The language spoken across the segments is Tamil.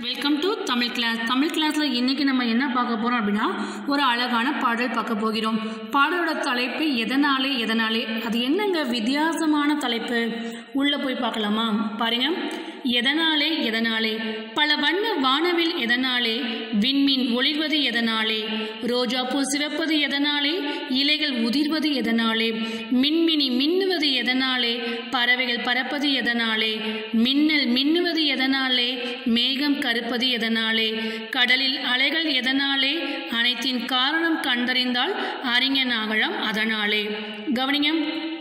welcome to Tamil class Tamil கிளாஸில் இன்றைக்கி நம்ம என்ன பார்க்க போகிறோம் அப்படின்னா ஒரு அழகான பாடல் பார்க்க போகிறோம் பாடலோட தலைப்பு எதனாலே எதனாலே அது என்னங்க வித்தியாசமான தலைப்பு உள்ளே போய் பார்க்கலாமா பாருங்க எதனாலே எதனாலே பல வண்ண வானவில் எதனாலே விண்மீன் ஒளிர்வது எதனாலே ரோஜாப்பூ சிவப்பது எதனாலே இலைகள் உதிர்வது எதனாலே மின்மினி மின்னுவது எதனாலே பறவைகள் பறப்பது எதனாலே மின்னல் மின்னுவது எதனாலே மேகம் கருப்பது எதனாலே கடலில் அலைகள் எதனாலே அனைத்தின் காரணம் கண்டறிந்தால் அறிஞனாகலாம் அதனாலே கவனிங்க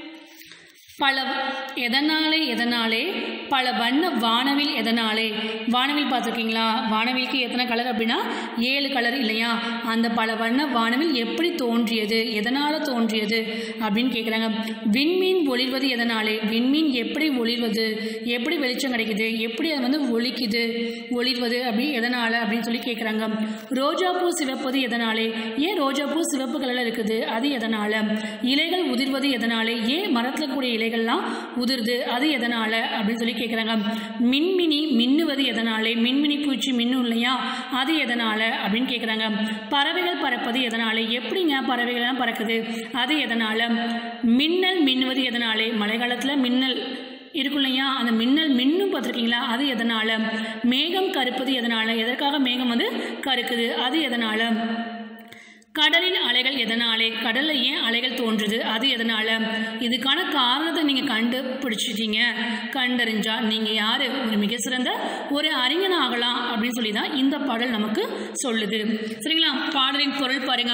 பல எதனாலே எதனாலே பல வண்ண வானவில் எதனாலே வானவில் பார்த்துருக்கீங்களா வானவிலுக்கு எத்தனை கலர் அப்படின்னா ஏழு கலர் இல்லையா அந்த பல வண்ண வானவில் எப்படி தோன்றியது எதனால் தோன்றியது அப்படின்னு கேட்குறாங்க விண்மீன் ஒளிர்வது எதனாலே விண்மீன் எப்படி ஒளிர்வது எப்படி வெளிச்சம் கிடைக்குது எப்படி அது வந்து ஒளிக்குது ஒளிர்வது அப்படி எதனால் அப்படின்னு சொல்லி கேட்குறாங்க ரோஜாப்பூ சிவப்பது எதனாலே ஏன் ரோஜாப்பூ சிவப்பு கலரில் இருக்குது அது எதனால் இலைகள் உதிர்வது எதனாலே ஏன் மரத்தில் கூடிய இலைகள்லாம் உதிர்து அது எதனால் அப்படின்னு சொல்லி கேட்குறாங்க மின்மினி மின்னுவது எதனாலே மின்மினி பூச்சி மின்னும் இல்லையா அது எதனால் அப்படின்னு கேட்குறாங்க பறவைகள் பறப்பது எதனாலே எப்படிங்க பறவைகள்லாம் பறக்குது அது எதனால் மின்னல் மின்னுவது எதனாலே மழை காலத்தில் மின்னல் இருக்கும் இல்லையா அந்த மின்னல் மின்னும் பார்த்துருக்கீங்களா அது எதனால் மேகம் கருப்பது எதனால் எதற்காக மேகம் வந்து கருக்குது அது எதனால் கடலின் அலைகள் எதனாலே கடலில் ஏன் அலைகள் தோன்றுது அது எதனால் இதுக்கான காரணத்தை நீங்கள் கண்டுபிடிச்சிட்டீங்க கண்டறிஞ்சா நீங்கள் யார் ஒரு மிக சிறந்த ஒரு அறிஞன் ஆகலாம் அப்படின்னு சொல்லி தான் இந்த பாடல் நமக்கு சொல்லுது சரிங்களா பாடலின் பொருள் பாருங்க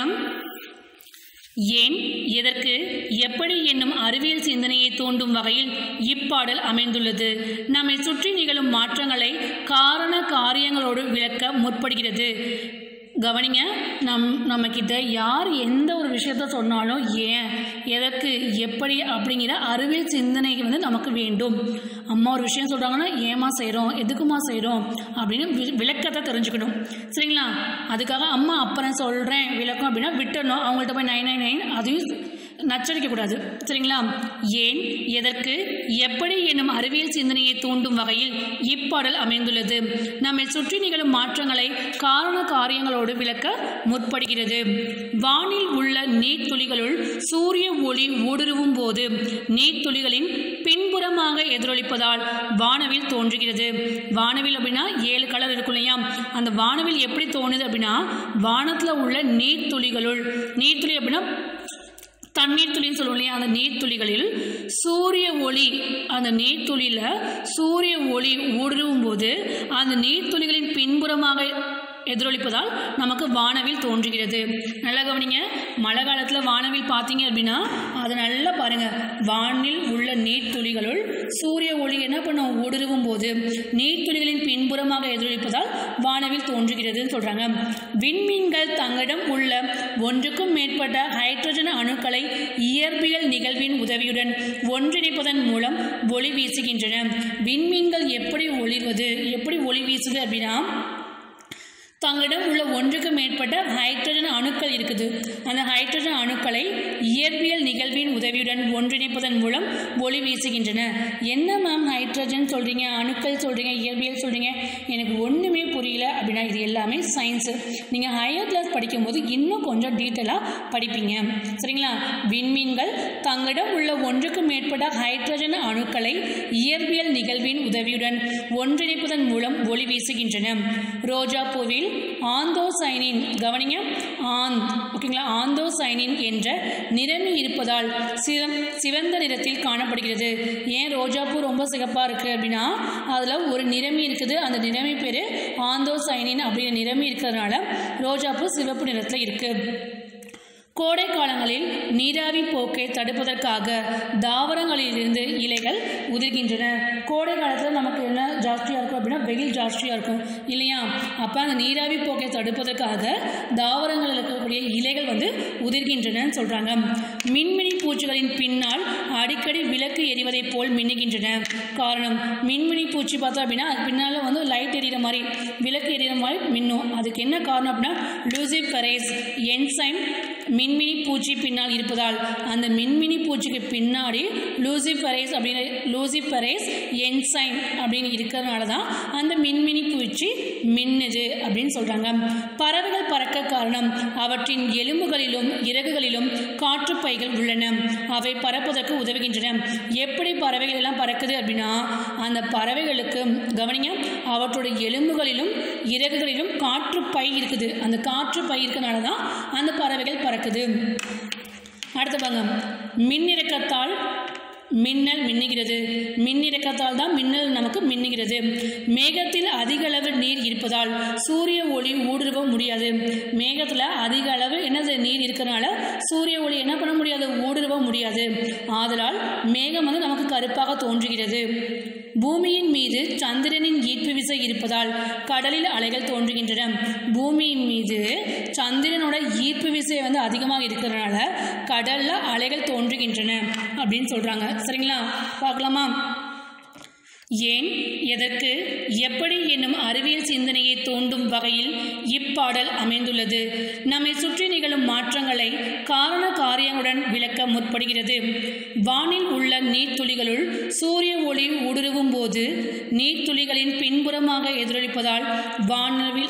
ஏன் எதற்கு எப்படி என்னும் அறிவியல் சிந்தனையை தூண்டும் வகையில் இப்பாடல் அமைந்துள்ளது நம்மை சுற்றி நிகழும் மாற்றங்களை காரண காரியங்களோடு விளக்க முற்படுகிறது கவனிங்க நம் நம்மக்கிட்ட யார் எந்த ஒரு விஷயத்த சொன்னாலும் ஏன் எதற்கு எப்படி அப்படிங்கிற அறிவியல் சிந்தனை வந்து நமக்கு வேண்டும் அம்மா ஒரு விஷயம் சொல்கிறாங்கன்னா ஏமா செய்கிறோம் எதுக்குமா செய்கிறோம் அப்படின்னு வி- விளக்கத்தை தெரிஞ்சுக்கணும் சரிங்களா அதுக்காக அம்மா அப்புறம் சொல்கிறேன் விளக்கம் அப்படின்னா விட்டுடணும் அவங்கள்ட்ட போய் நைன் நைன் நைன் அதையும் நச்சரிக்கக்கூடாது சரிங்களா ஏன் எதற்கு எப்படி என்னும் அறிவியல் சிந்தனையை தூண்டும் வகையில் இப்பாடல் அமைந்துள்ளது நம்மை சுற்றி நிகழும் மாற்றங்களை காரண காரியங்களோடு விளக்க முற்படுகிறது வானில் உள்ள நீர்த்துளிகளுள் சூரிய ஒளி ஊடுருவும் போது நீர்த்துளிகளின் பின்புறமாக எதிரொலிப்பதால் வானவில் தோன்றுகிறது வானவில் அப்படின்னா ஏழு கலர் இருக்கும் இல்லையா அந்த வானவில் எப்படி தோணுது அப்படின்னா வானத்தில் உள்ள நீர்த்துளிகளுள் நீர்த்துளி அப்படின்னா தண்ணீர் துளின்னு சொல்லுவோம் இல்லையா அந்த நீர்த்துளிகளில் சூரிய ஒளி அந்த நீர்த்துளியில் சூரிய ஒளி ஊடுருவும் போது அந்த நீர்த்துளிகளின் பின்புறமாக எதிரொலிப்பதால் நமக்கு வானவில் தோன்றுகிறது நல்லா கவனிங்க மழை காலத்தில் வானவில் பார்த்தீங்க அப்படின்னா அதை நல்லா பாருங்கள் வானில் உள்ள நீர்த்துளிகளுள் சூரிய ஒளி என்ன பண்ணும் ஊடுருவும் போது நீர்த்துளிகளின் பின்புறமாக எதிரொலிப்பதால் வானவில் தோன்றுகிறதுன்னு சொல்கிறாங்க விண்மீன்கள் தங்களிடம் உள்ள ஒன்றுக்கும் மேற்பட்ட ஹைட்ரஜன் அணுக்களை இயற்பியல் நிகழ்வின் உதவியுடன் ஒன்றிணைப்பதன் மூலம் ஒளி வீசுகின்றன விண்மீன்கள் எப்படி ஒளிர்வது எப்படி ஒளி வீசுது அப்படின்னா தங்களிடம் உள்ள ஒன்றுக்கு மேற்பட்ட ஹைட்ரஜன் அணுக்கள் இருக்குது அந்த ஹைட்ரஜன் அணுக்களை இயற்பியல் நிகழ்வின் உதவியுடன் ஒன்றிணைப்பதன் மூலம் ஒளி வீசுகின்றன என்ன மேம் ஹைட்ரஜன் சொல்கிறீங்க அணுக்கள் சொல்கிறீங்க இயற்பியல் சொல்கிறீங்க எனக்கு ஒன்றுமே புரியல அப்படின்னா இது எல்லாமே சயின்ஸு நீங்கள் ஹையர் கிளாஸ் படிக்கும்போது இன்னும் கொஞ்சம் டீட்டெயிலாக படிப்பீங்க சரிங்களா விண்மீன்கள் தங்களிடம் உள்ள ஒன்றுக்கு மேற்பட்ட ஹைட்ரஜன் அணுக்களை இயற்பியல் நிகழ்வின் உதவியுடன் ஒன்றிணைப்பதன் மூலம் ஒளி வீசுகின்றன ரோஜா பூவில் ஆந்தோசைனின் கவனிங்க ஆந்த் ஓகேங்களா ஆந்தோசைனின் என்ற நிறமி இருப்பதால் சிவம் சிவந்த நிறத்தில் காணப்படுகிறது ஏன் ரோஜாப்பூ ரொம்ப சிகப்பாக இருக்குது அப்படின்னா அதில் ஒரு நிறமி இருக்குது அந்த நிறமி பேர் ஆந்தோசைனின் அப்படிங்கிற நிறமி இருக்கிறதுனால ரோஜாப்பூ சிவப்பு நிறத்தில் இருக்குது கோடை காலங்களில் நீராவி போக்கை தடுப்பதற்காக தாவரங்களிலிருந்து இலைகள் உதிர்கின்றன கோடை காலத்தில் நமக்கு என்ன ஜாஸ்தியாக இருக்கும் அப்படின்னா வெயில் ஜாஸ்தியாக இருக்கும் இல்லையா அப்போ அந்த நீராவி போக்கை தடுப்பதற்காக தாவரங்களில் இருக்கக்கூடிய இலைகள் வந்து உதிர்கின்றனன்னு சொல்கிறாங்க மின்மினி பூச்சிகளின் பின்னால் அடிக்கடி விளக்கு எரிவதைப் போல் மின்னுகின்றன காரணம் மின்மினி பூச்சி பார்த்தோம் அப்படின்னா அது பின்னால் வந்து லைட் எரியிற மாதிரி விளக்கு எரியிற மாதிரி மின்னும் அதுக்கு என்ன காரணம் அப்படின்னா லூசிவ் கரேஸ் என்சைம் மின் மின்மினி பூச்சி பின்னால் இருப்பதால் அந்த மின்மினி பூச்சிக்கு பின்னாடி லூசிஃபரேஸ் அப்படின்னு லூசிஃபரேஸ் என்சைம் அப்படின்னு இருக்கிறதுனால தான் அந்த மின்மினி பூச்சி மின்னுது அப்படின்னு சொல்கிறாங்க பறவைகள் பறக்க காரணம் அவற்றின் எலும்புகளிலும் இறகுகளிலும் காற்றுப்பைகள் உள்ளன அவை பறப்பதற்கு உதவுகின்றன எப்படி பறவைகள் எல்லாம் பறக்குது அப்படின்னா அந்த பறவைகளுக்கு கவனிங்க அவற்றோட எலும்புகளிலும் இறகுகளிலும் காற்றுப்பை இருக்குது அந்த காற்றுப்பை இருக்கனால தான் அந்த பறவைகள் பறக்குது அடுத்து பாங்க மின்னிறக்கத்தால் மின்னல் மின்னுகிறது மின்னிறக்கத்தால் தான் மின்னல் நமக்கு மின்னுகிறது மேகத்தில் அதிக அளவு நீர் இருப்பதால் சூரிய ஒளி ஊடுருவ முடியாது மேகத்தில் அதிக அளவு என்னது நீர் இருக்கிறனால சூரிய ஒளி என்ன பண்ண முடியாது ஊடுருவ முடியாது ஆதலால் மேகம் வந்து நமக்கு கருப்பாக தோன்றுகிறது பூமியின் மீது சந்திரனின் ஈர்ப்பு விசை இருப்பதால் கடலில் அலைகள் தோன்றுகின்றன பூமியின் மீது சந்திரனோட ஈர்ப்பு விசை வந்து அதிகமாக இருக்கிறதுனால கடல்ல அலைகள் தோன்றுகின்றன அப்படின்னு சொல்றாங்க சரிங்களா பார்க்கலாமா ஏன் எதற்கு எப்படி என்னும் அறிவியல் சிந்தனையை தூண்டும் வகையில் இப்பாடல் அமைந்துள்ளது நம்மை சுற்றி நிகழும் மாற்றங்களை காரண காரியங்களுடன் விளக்க முற்படுகிறது வானில் உள்ள நீர்த்துளிகளுள் சூரிய ஒளி ஊடுருவும் போது நீர்த்துளிகளின் பின்புறமாக எதிரொலிப்பதால் வானவில்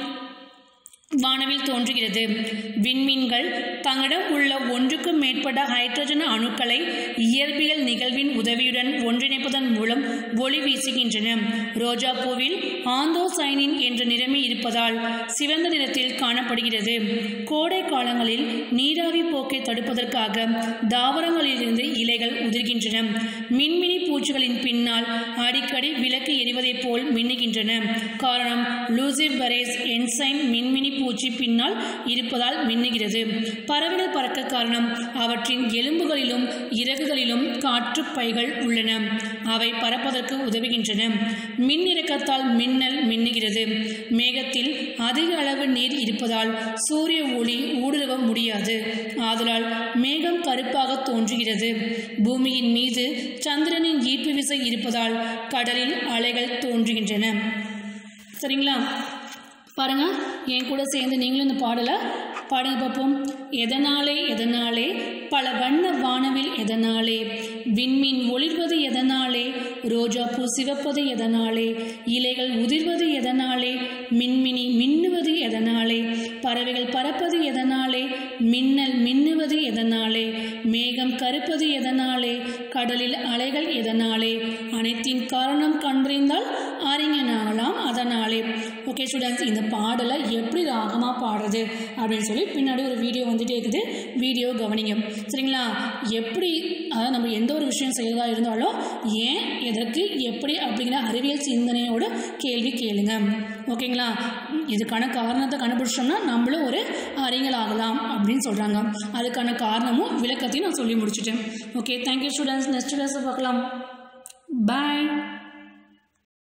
வானவில் தோன்றுகிறது விண்மீன்கள் தங்களிடம் உள்ள ஒன்றுக்கும் மேற்பட்ட ஹைட்ரஜன் அணுக்களை இயற்பியல் நிகழ்வின் உதவியுடன் ஒன்றிணைப்பதன் மூலம் ஒளி வீசுகின்றன ரோஜா பூவில் ஆந்தோசைனின் என்ற நிறமி இருப்பதால் சிவந்த நிறத்தில் காணப்படுகிறது கோடை காலங்களில் நீராவி போக்கை தடுப்பதற்காக தாவரங்களிலிருந்து இலைகள் உதிர்கின்றன மின்மினி பூச்சிகளின் பின்னால் அடிக்கடி விளக்கு எரிவதைப் போல் மின்னுகின்றன காரணம் லூசிபரேஸ் என்சைம் மின்மினி பூச்சி பின்னால் இருப்பதால் மின்னுகிறது பறவைகள் பறக்க காரணம் அவற்றின் எலும்புகளிலும் இறகுகளிலும் காற்று பைகள் உள்ளன அவை பறப்பதற்கு உதவுகின்றன மின் இறக்கத்தால் மின்னல் மின்னுகிறது மேகத்தில் அதிக அளவு நீர் இருப்பதால் சூரிய ஒளி ஊடுருவ முடியாது ஆதலால் மேகம் கருப்பாக தோன்றுகிறது பூமியின் மீது சந்திரனின் ஈர்ப்பு விசை இருப்பதால் கடலில் அலைகள் தோன்றுகின்றன சரிங்களா பாருங்க என் கூட சேர்ந்து நீங்களும் இந்த பாடலை பாடுங்க பார்ப்போம் எதனாலே எதனாலே பல வண்ண வானவில் எதனாலே விண்மீன் ஒளிர்வது எதனாலே ரோஜா பூ சிவப்பது எதனாலே இலைகள் உதிர்வது எதனாலே மின்மினி மின்னுவது எதனாலே பறவைகள் பறப்பது எதனாலே மின்னல் மின்னுவது எதனாலே மேகம் கருப்பது எதனாலே கடலில் அலைகள் எதனாலே அனைத்தின் காரணம் கண்டறிந்தால் அறிஞனாகலாம் அதனாலே ஓகே ஸ்டூடெண்ட்ஸ் இந்த பாடலை எப்படி ராகமாக பாடுறது அப்படின்னு சொல்லி பின்னாடி ஒரு வீடியோ வந்துட்டே இருக்குது வீடியோ கவனிங்க சரிங்களா எப்படி அதாவது நம்ம எந்த ஒரு விஷயம் செய்வதா இருந்தாலும் ஏன் எதற்கு எப்படி அப்படிங்கிற அறிவியல் சிந்தனையோட கேள்வி கேளுங்க ஓகேங்களா இதுக்கான காரணத்தை கண்டுபிடிச்சோம்னா நம்மளும் ஒரு அறிஞர் ஆகலாம் அப்படின்னு சொல்கிறாங்க அதுக்கான காரணமும் விளக்கத்தையும் நான் சொல்லி முடிச்சிட்டேன் ஓகே தேங்க்யூ ஸ்டூடெண்ட்ஸ் நெக்ஸ்ட் கிளாஸை பார்க்கலாம் பாய்